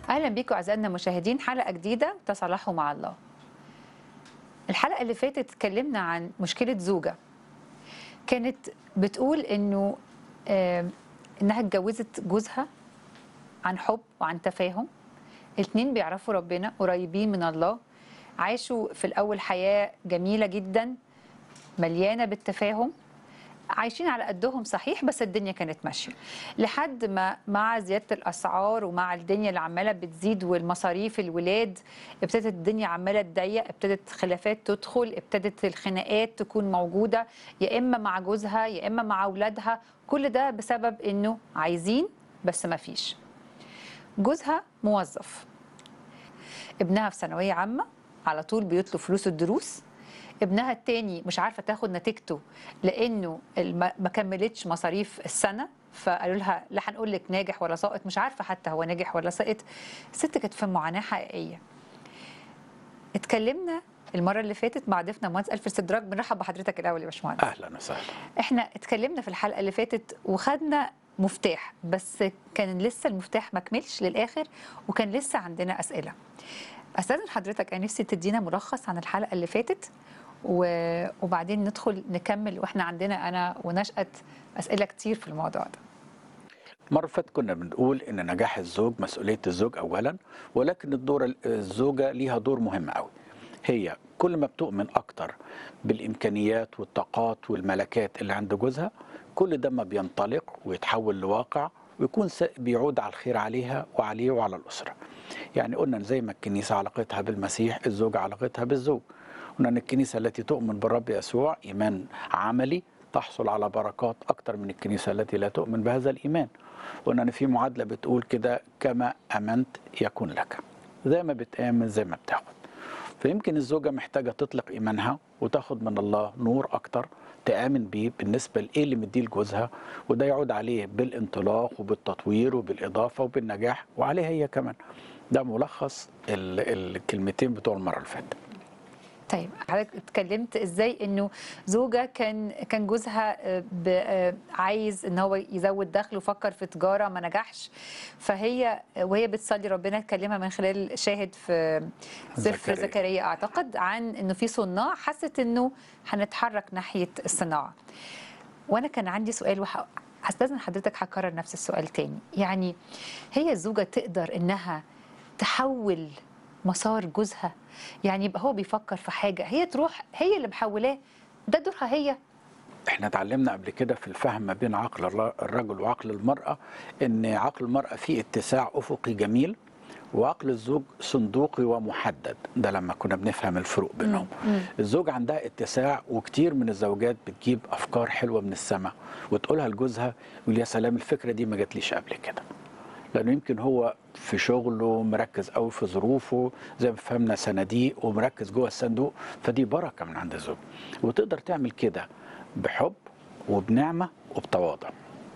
اهلا بيكم اعزائنا المشاهدين حلقه جديده تصالحوا مع الله الحلقه اللي فاتت اتكلمنا عن مشكله زوجه كانت بتقول انه آه انها اتجوزت جوزها عن حب وعن تفاهم الاتنين بيعرفوا ربنا قريبين من الله عاشوا في الاول حياه جميله جدا مليانه بالتفاهم عايشين على قدهم صحيح بس الدنيا كانت ماشيه لحد ما مع زياده الاسعار ومع الدنيا اللي عماله بتزيد والمصاريف الولاد ابتدت الدنيا عماله تضيق ابتدت خلافات تدخل ابتدت الخناقات تكون موجوده يا اما مع جوزها يا اما مع اولادها كل ده بسبب انه عايزين بس ما فيش جوزها موظف ابنها في ثانويه عامه على طول بيطلب فلوس الدروس ابنها التاني مش عارفه تاخد نتيجته لانه الم- ما كملتش مصاريف السنه فقالوا لها لا هنقول لك ناجح ولا ساقط مش عارفه حتى هو ناجح ولا ساقط الست كانت في معاناه حقيقيه اتكلمنا المره اللي فاتت مع ضيفنا مهندس الف استدراك بنرحب بحضرتك الاول يا باشمهندس اهلا وسهلا احنا اتكلمنا في الحلقه اللي فاتت وخدنا مفتاح بس كان لسه المفتاح ما كملش للاخر وكان لسه عندنا اسئله استاذن حضرتك انا نفسي تدينا ملخص عن الحلقه اللي فاتت و- وبعدين ندخل نكمل واحنا عندنا انا ونشأت اسئله كتير في الموضوع ده المره اللي فاتت كنا بنقول ان نجاح الزوج مسؤوليه الزوج اولا ولكن الدور الزوجه ليها دور مهم قوي هي كل ما بتؤمن اكتر بالامكانيات والطاقات والملكات اللي عند جوزها كل ده ما بينطلق ويتحول لواقع ويكون س- بيعود على الخير عليها وعليه وعلى الاسره يعني قلنا إن زي ما الكنيسه علاقتها بالمسيح الزوجه علاقتها بالزوج قلنا ان الكنيسه التي تؤمن بالرب يسوع ايمان عملي تحصل على بركات اكتر من الكنيسه التي لا تؤمن بهذا الايمان قلنا ان في معادله بتقول كده كما امنت يكون لك زي ما بتامن زي ما بتاخد فيمكن الزوجه محتاجه تطلق ايمانها وتاخد من الله نور اكتر تامن بيه بالنسبه لايه اللي مديه لجوزها وده يعود عليه بالانطلاق وبالتطوير وبالاضافه وبالنجاح وعليها هي كمان ده ملخص ال- الكلمتين بتوع المره اللي فاتت طيب حضرتك اتكلمت ازاي انه زوجه كان كان جوزها آه، ب- آه، عايز ان هو يزود دخل وفكر في تجاره ما نجحش فهي وهي بتصلي ربنا اتكلمها من خلال شاهد في سفر زكريا. زكريا اعتقد عن انه في صناع حست انه هنتحرك ناحيه الصناعه وانا كان عندي سؤال وح... هستاذن حضرتك هكرر نفس السؤال تاني يعني هي الزوجه تقدر انها تحول مسار جوزها يعني يبقى هو بيفكر في حاجه هي تروح هي اللي محولاه ده دورها هي احنا اتعلمنا قبل كده في الفهم ما بين عقل الر- الرجل وعقل المرأة ان عقل المرأة فيه اتساع افقي جميل وعقل الزوج صندوقي ومحدد ده لما كنا بنفهم الفروق بينهم الزوج عندها اتساع وكتير من الزوجات بتجيب افكار حلوة من السماء وتقولها لجوزها يقول يا سلام الفكرة دي ما جاتليش قبل كده لانه يمكن هو في شغله مركز قوي في ظروفه زي ما فهمنا صناديق ومركز جوه الصندوق فدي بركه من عند الزوج وتقدر تعمل كده بحب وبنعمه وبتواضع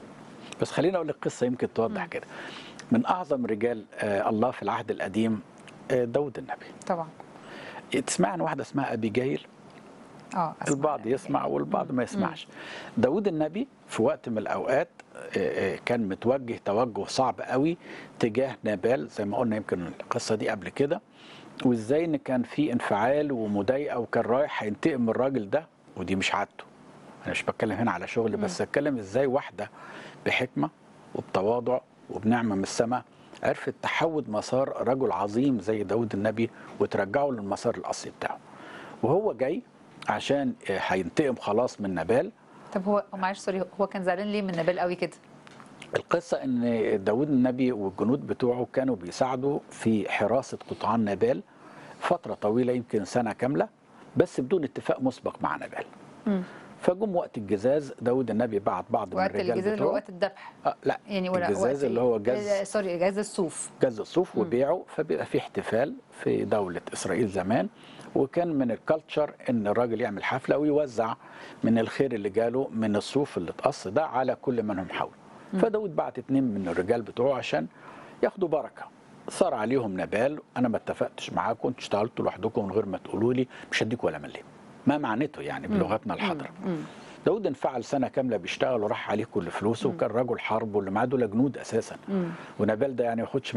بس خليني اقول لك قصه يمكن توضح كده من اعظم رجال آه الله في العهد القديم آه داود النبي طبعا تسمع عن واحده اسمها ابيجايل اه أسمع. البعض يسمع والبعض ما يسمعش داود النبي في وقت من الأوقات آه، آه، كان متوجه توجه صعب قوي تجاه نابال زي ما قلنا يمكن القصة دي قبل كده وازاي ان كان في انفعال ومضايقه وكان رايح هينتقم من الراجل ده ودي مش عادته انا مش بتكلم هنا على شغل بس اتكلم ازاي واحده بحكمه وبتواضع وبنعمه من السماء عرفت تحود مسار رجل عظيم زي داود النبي وترجعه للمسار الاصلي بتاعه وهو جاي عشان آه، هينتقم خلاص من نبال طب هو معلش سوري هو كان زعلان ليه من نبال قوي كده القصة ان داود النبي والجنود بتوعه كانوا بيساعدوا في حراسة قطعان نبال فترة طويلة يمكن سنة كاملة بس بدون اتفاق مسبق مع نبال مم. فجم وقت الجزاز داود النبي بعت بعض من وقت الرجال الجزاز اللي هو بتوعه وقت الذبح آه لا يعني ولا الجزاز وقت اللي هو جز آه، سوري جاز الصوف جز الصوف وبيعه فبيبقى في احتفال في دولة إسرائيل زمان وكان من الكالتشر إن الراجل يعمل حفلة ويوزع من الخير اللي جاله من الصوف اللي اتقص ده على كل من هم حوله فداود بعت اتنين من الرجال بتوعه عشان ياخدوا بركة صار عليهم نبال أنا ما اتفقتش معاكم انتوا اشتغلتوا لوحدكم من غير ما تقولوا لي مش هديك ولا مليم ما معناته يعني بلغتنا الحاضرة داود انفعل سنة كاملة بيشتغل وراح عليه كل فلوسه وكان رجل حرب واللي معاه دول جنود أساسا ونبال ده يعني ما ياخدش